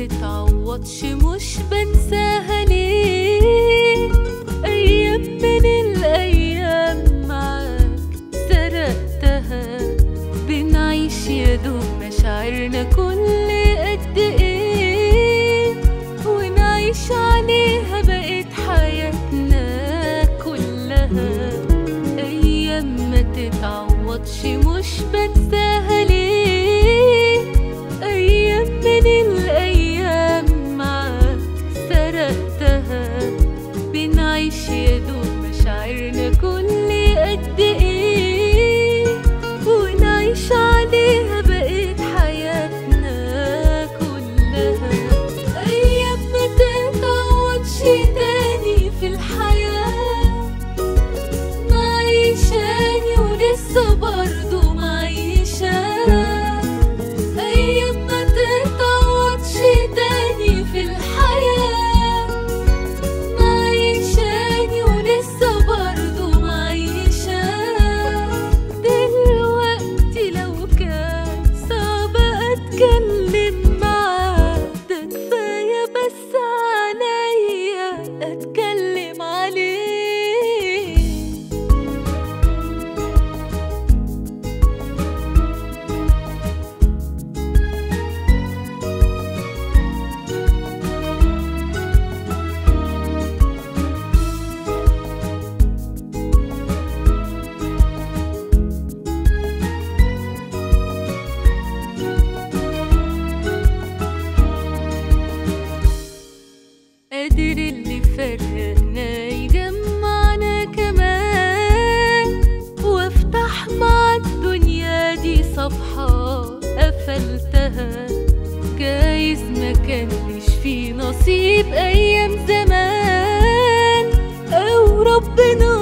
تتعوضش مش بنساها ليه أيام من الأيام معاك سرقتها بنعيش يا دوب مشاعرنا كل قد إيه ونعيش عليها بقت حياتنا كلها أيام ما تتعوضش مش بنساها ليه أيام من الأيام معاك سرقتها بنعيش يا دوب مشاعرنا كل قد إيه ونعيش عليها بقت حياتنا كلها أيام ما تتعوضش تاني في الحياة معيشاني ولسه برضه معيشة أيام ما تتعوضش تاني في الحياة معيشاني ولسه برضه معيشة دلوقتي لو كان صعب أتكلم معاك ده كفاية بس عليا أتكلم عليه قادر اللي فرقنا يجمعنا كمان وافتح مع الدنيا دي صفحة قفلتها جايز ما كانش في نصيب أيام زمان أو ربنا